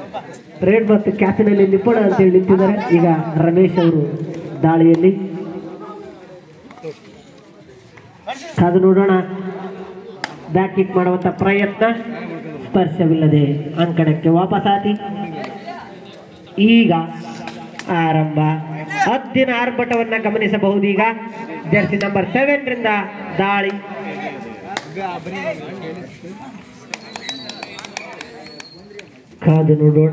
Raid ಮತ್ತು ಕ್ಯಾಪಿನಲ್ಲಿ ನಿಪುಣ ಅಂತೇಳಿ ನಿಂತಿದ್ದಾರೆ ಈಗ ರಮೇಶ್ ಅವರು ದಾಳಿಯಲ್ಲಿ ಕಾದು ನೋಡೋಣ ಬ್ಯಾಕ್ ಕಿಕ್ ಮಾಡುವಂತ ಪ್ರಯತ್ನ ಸ್ಪರ್ಶವಿಲ್ಲದೆ ಅಂಕಣಕ್ಕೆ ವಾಪಸಾತಿ ಈಗ ಆರಂಭ ಹದ್ದಿನ ಆರ್ಭಟವನ್ನ ಗಮನಿಸಬಹುದು ಈಗ ಜರ್ಸಿ ನಂಬರ್ ಸೆವೆನ್ ರಿಂದ ದಾಳಿ ಕಾದು ನೋಡೋಣ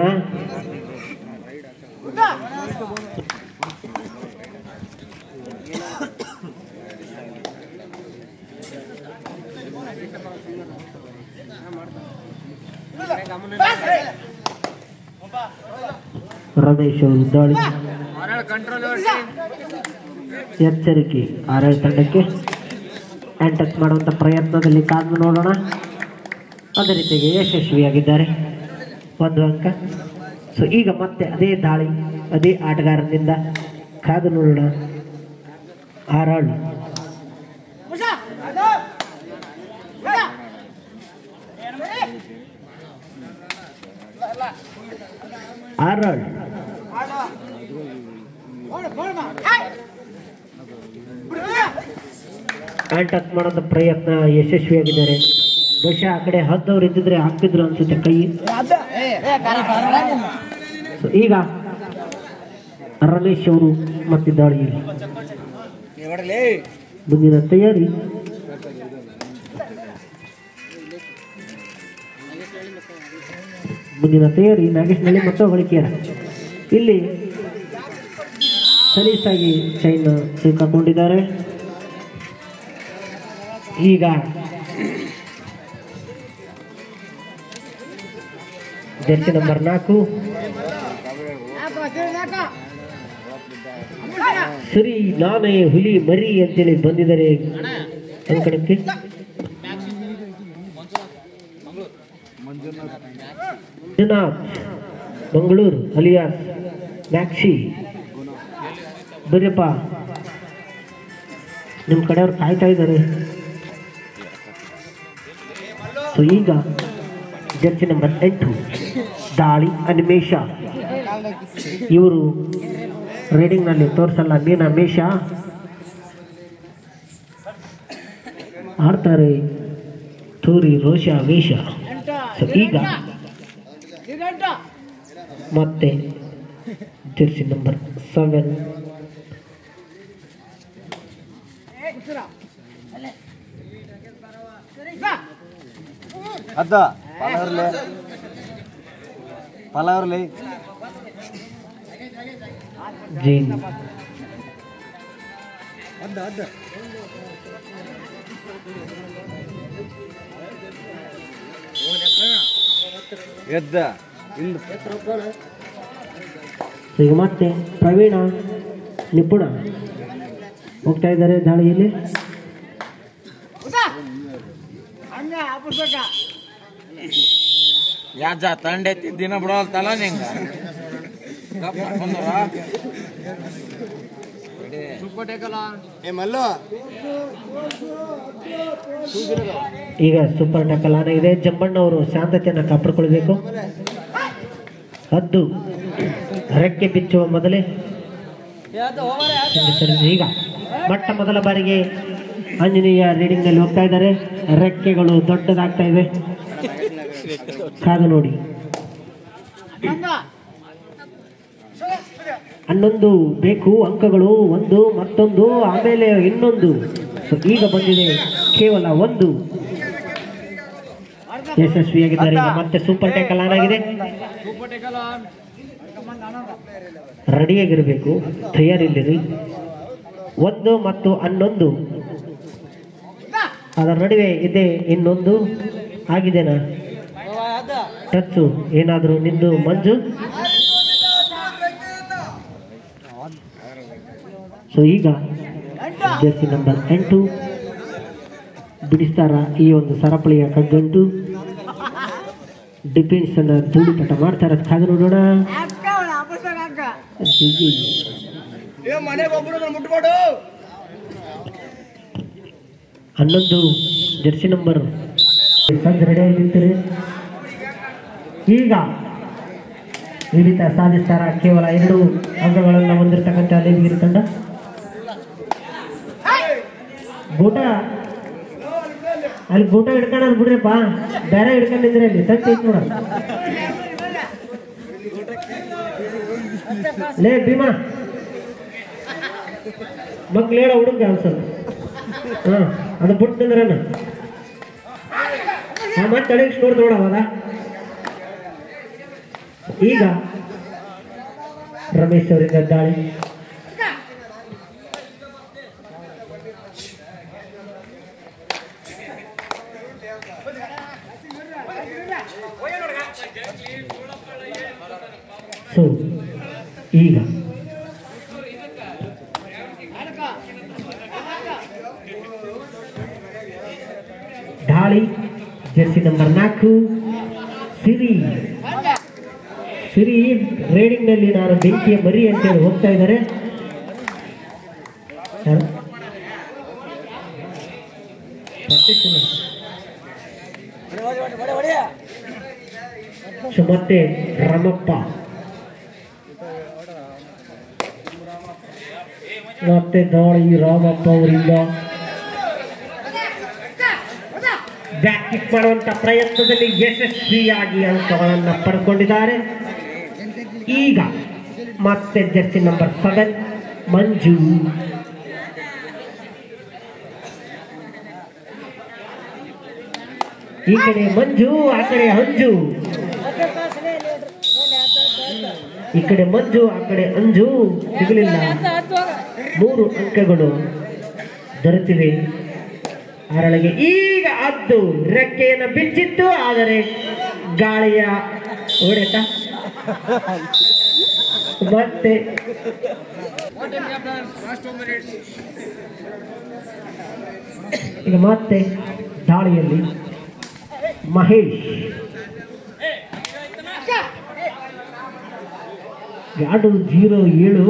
ರಮೇಶ್ ಅವರು ದಾಳಿ ಎಚ್ಚರಿಕೆ ಆರಳ್ ತಂಡಕ್ಕೆ ಹ್ಯಾಂಡ್ ಟಚ್ ಮಾಡುವಂತ ಪ್ರಯತ್ನದಲ್ಲಿ ಕಾದು ನೋಡೋಣ ಅದೇ ರೀತಿಗೆ ಯಶಸ್ವಿಯಾಗಿದ್ದಾರೆ ಒಂದು ಅಂಕ ಸೊ ಈಗ ಮತ್ತೆ ಅದೇ ದಾಳಿ ಅದೇ ಆಟಗಾರನಿಂದ ಕಾದು ನೋಡೋಣ ಆರಾಳ್ ಆರಾಳ್ ಹ್ಯಾಂಡ್ ಟಚ್ ಮಾಡೋಂಥ ಪ್ರಯತ್ನ ಯಶಸ್ವಿಯಾಗಿದ್ದಾರೆ ಬಹುಶಃ ಆ ಕಡೆ ಹದ್ದವ್ರು ಇದ್ದಿದ್ರೆ ಹಾಕ್ತಿದ್ರು ಅನ್ಸುತ್ತೆ ಕೈ ಸೊ ಈಗ ರಮೇಶ್ ಅವರು ಮತ್ತೆ ದಾಳಿಯಲ್ಲಿ ಮುಂದಿನ ತಯಾರಿ ಮುಂದಿನ ತಯಾರಿ ನಾಗೇಶ್ನಲ್ಲಿ ಮತ್ತು ಗಳಿಕೆಯರ ಇಲ್ಲಿ ಸಲೀಸಾಗಿ ಚೈನ್ ಸಿಕ್ಕಾಕೊಂಡಿದ್ದಾರೆ ಈಗ ಜರ್ಸಿ ನಂಬರ್ ನಾಲ್ಕು ಸರಿ ನಾನೇ ಹುಲಿ ಮರಿ ಅಂತೇಳಿ ಬಂದಿದ್ದಾರೆ ಅಂಕಣಕ್ಕೆ ಮಂಜುನಾಥ್ ಮಂಗಳೂರು ಅಲಿಯಾಸ್ ಮ್ಯಾಕ್ಸಿ ಬರ್ಯಪ್ಪ ನಿಮ್ಮ ಕಡೆಯವ್ರು ಕಾಯ್ತಾ ಇದ್ದಾರೆ ಸೊ ಈಗ ಜರ್ಸಿ ನಂಬರ್ ಎಂಟು ದಾಳಿ ಅನಿಮೇಶ ಇವರು ರೀಡಿಂಗ್ನಲ್ಲಿ ತೋರಿಸಲ್ಲ ಮೀನ ಮೇಷ ಆಡ್ತಾರೆ ತೂರಿ ರೋಷ ವೇಷ ಸೊ ಈಗ ಮತ್ತೆ ಜರ್ಸಿ ನಂಬರ್ ಸೆವೆನ್ ಅದ್ದ ಪಲಾವ್ರಲೆ ಪಲಾವ್ರಲೆ ಜೈನ್ ಅದ್ದ ಅದ್ದ ಎದ್ದ ಇಂದು ಸೊ ಈಗ ಮತ್ತೆ ಪ್ರವೀಣ ನಿಪುಣ ಹೋಗ್ತಾ ಇದ್ದಾರೆ ದಾಳಿಯಲ್ಲಿ ಯಾಜ ತಂಡೈತಿ ದಿನ ಬಿಡೋಲ್ತಲ್ಲ ನಿಂಗ ಗಪ್ ಮಾಡ್ಕೊಂಡವ್ರ? ಏ ಮಲ್ಲು ಈಗ ಸೂಪರ್ ಟಕ್ಕಲ್ ಆನ ಇದೆ ಜಂಬಣ್ಣ ಅವರು ಶಾಂತತೆಯನ್ನು ಕಾಪಾಡಿಕೊಳ್ಬೇಕು ಹದ್ದು ರೆಕ್ಕೆ ಬಿಚ್ಚುವ ಮೊದಲೇ ಸರಿ, ಸರಿ, ಈಗ ಮೊಟ್ಟ ಮೊದಲ ಬಾರಿಗೆ ಆಂಜನೇಯ ರೀಡಿಂಗ್ ನಲ್ಲಿ ಹೋಗ್ತಾ ಇದ್ದಾರೆ ರೆಕ್ಕೆಗಳು ದೊಡ್ಡದಾಗ್ತಾ ಇವೆ ಕಾದು ನೋಡಿ ಹನ್ನೊಂದು ಬೇಕು ಅಂಕಗಳು ಒಂದು ಮತ್ತೊಂದು ಆಮೇಲೆ ಇನ್ನೊಂದು ಸೊ ಈಗ ಬಂದಿದೆ ಕೇವಲ ಒಂದು ಯಶಸ್ವಿಯಾಗಿದ್ದಾರೆ ಈಗ ಮತ್ತೆ ಸೂಪರ್ ಟ್ಯಾಕಲ್ ಆನ್ ಆಗಿದೆ ರೆಡಿಯಾಗಿರಬೇಕು ತಯಾರಿಲ್ಲಿರಿ ಒಂದು ಮತ್ತು ಹನ್ನೊಂದು ಅದರ ನಡುವೆ ಇದೆ ಇನ್ನೊಂದು ಆಗಿದೆನಾ ಟಚ್ಚು ಏನಾದರೂ ನಿಂದು ಮಂಜು ಸೊ ಈಗ ಜರ್ಸಿ ನಂಬರ್ ಎಂಟು ಬಿಡಿಸ್ತಾರ ಈ ಒಂದು ಸರಪಳಿಯ ಕಗ್ಗಂಟು ಡಿಫೆನ್ಸ್ ಅನ್ನ ಧೂಳಿಪಟ ಮಾಡ್ತಾರ ಕಾದು ನೋಡೋಣ ಜಿ, ಜಿ. ಹನ್ನೊಂದು ಜರ್ಸಿ ನಂಬರ್ ಸಂಜೆ ರೆಡಿಯಾಗಿ ನಿಂತಿರಿ ಈಗ ಹಿಡಿತ ಸಾಧಿಸ್ತಾರ ಕೇವಲ ಎರಡು ಅಂಕಗಳನ್ನು ಹೊಂದಿರತಕ್ಕಂಥ ಲೇವಿಗಿರಿ ತಂಡ ಬೂಟ ಅಲ್ಲಿ ಬೂಟ ಹಿಡ್ಕೊಳ್ಳೋದು ಬಿಡ್ರಿಪ್ಪ ಬೇರೆ ಹಿಡ್ಕೊಂಡಿದ್ರೆ ಅಲ್ಲಿ ತಟ್ಟಿ ನೋಡ ಲೇ ಭೀಮಾ ಮಕ್ಳು ಹೇಳ ಹುಡುಗ ಅನ್ಸಲ್ಲ ಹಾ ಅದು ಬಿಟ್ಟಂದ್ರನ ಮತ್ತೆ ಅಡಿಗೆ ನೋಡ್ದು ನೋಡವಲ್ಲ ಈಗ ರಮೇಶ್ ಅವರಿಂದ ದಾಳಿ ಸೊ ಈಗ ದಾಳಿ ಜರ್ಸಿ ನಂಬರ್ ನಾಲ್ಕು ಸಿರಿ ಸಿರಿ ರೇಡಿಂಗ್ ನಲ್ಲಿ ನಾನು ಬೆಂಕಿಯ ಮರಿ ಅಂತೇಳಿ ಹೋಗ್ತಾ ಇದ್ದಾರೆ ಯಾರು? practice ಇಲ್ಲ. ಸೊ ಮತ್ತೆ ರಾಮಪ್ಪ ಮತ್ತೆ ದಾಳಿ ರಾಮಪ್ಪ ಅವರಿಂದ ಬ್ಯಾಕ್ ಕಿಕ್ ಮಾಡುವಂತ ಪ್ರಯತ್ನದಲ್ಲಿ ಯಶಸ್ವಿಯಾಗಿ ಅಂಕಗಳನ್ನು ಪಡ್ಕೊಂಡಿದ್ದಾರೆ ಈಗ ಮತ್ತೆ ಜರ್ಸಿ ನಂಬರ್ ಸೆವೆನ್ ಮಂಜು ಈ ಕಡೆ ಮಂಜು ಆ ಕಡೆ ಅಂಜು ಈ ಕಡೆ ಮಂಜು ಆ ಕಡೆ ಅಂಜು ಸಿಗಲಿಲ್ಲ ಮೂರು ಅಂಕಗಳು ದೊರೆತಿವೆ ಅದರೊಳಗೆ ಈಗ ಅದ್ದು ರೆಕ್ಕೆಯನ್ನು ಬಿಚ್ಚಿತ್ತು ಆದರೆ ಗಾಳಿಯ ಹೊಡೆತ ಮತ್ತೆ ಈಗ ಮತ್ತೆ ದಾಳಿಯಲ್ಲಿ ಮಹೇಶ್ ಎರಡು ಜೀರೋ ಏಳು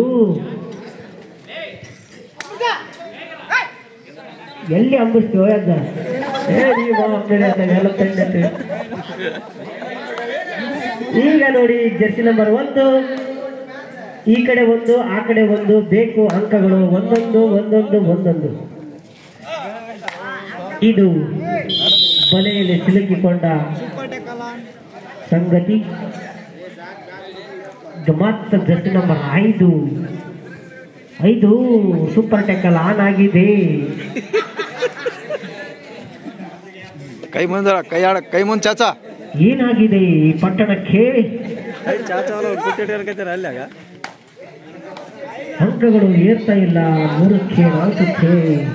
ಎಲ್ಲಿ ಅಂಬಿಸ್ತೀವೋ ಅದ ಏ ನೀವು ಅಂಬೇಡಿ ಅಂತ ಎಲ್ಲ ತಂದೈತೆ. ಈಗ ನೋಡಿ ಜರ್ಸಿ ನಂಬರ್ ಒಂದು ಈ ಕಡೆ ಒಂದು ಆ ಕಡೆ ಒಂದು ಬೇಕು ಅಂಕಗಳು ಒಂದೊಂದು ಒಂದೊಂದು ಒಂದೊಂದು ಇದು ಬಲೆಯಲ್ಲಿ ಸಿಲುಕಿಕೊಂಡ ಸಂಗತಿ ಇದು ಮಾತ್ರ ಜರ್ಸಿ ನಂಬರ್ ಐದು ಐದು ಸೂಪರ್ ಟೆಕ್ಕಲ್ ಆನ್ ಆಗಿದೆ ಕೈ ಮುಂದ ಕೈ ಆಡ ಕೈ ಮುಂದ್ ಚಾಚಾ ಏನಾಗಿದೆ ಈ ಪಟ್ಟಣಕ್ಕೆ ಅಲ್ಲಾಗ ಅಂಕಗಳು ಏರ್ತಾ ಇಲ್ಲ ಮೂರಕ್ಕೆ ನಾಲ್ಕಕ್ಕೆ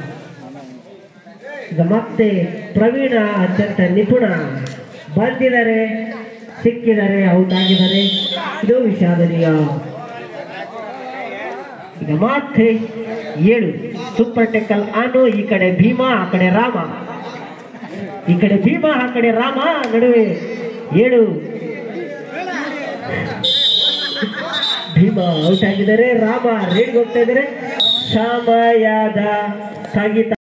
ಈಗ ಮತ್ತೆ ಪ್ರವೀಣ ಅತ್ಯಂತ ನಿಪುಣ ಬಂದಿದ್ದಾರೆ ಸಿಕ್ಕಿದ್ದಾರೆ ಔಟ್ ಆಗಿದ್ದಾರೆ ಇದು ವಿಷಾದನೀಯ ಈಗ ಮತ್ತೆ ಏಳು ಸೂಪರ್ ಟೆಕ್ಕಲ್ ಆನು ಈ ಕಡೆ ಭೀಮಾ ಆ ಕಡೆ ರಾಮ ಈ ಕಡೆ ಭೀಮಾ ಆ ಕಡೆ ರಾಮ ನಡುವೆ ಏಳು ಭೀಮಾ ಔಟ್ ಆಗಿದ್ದಾರೆ ರಾಮ ರೇಡ್ಗೆ ಹೋಗ್ತಾ ಇದ್ದಾರೆ ಸಮಯದ ಸ್ಥಗಿತ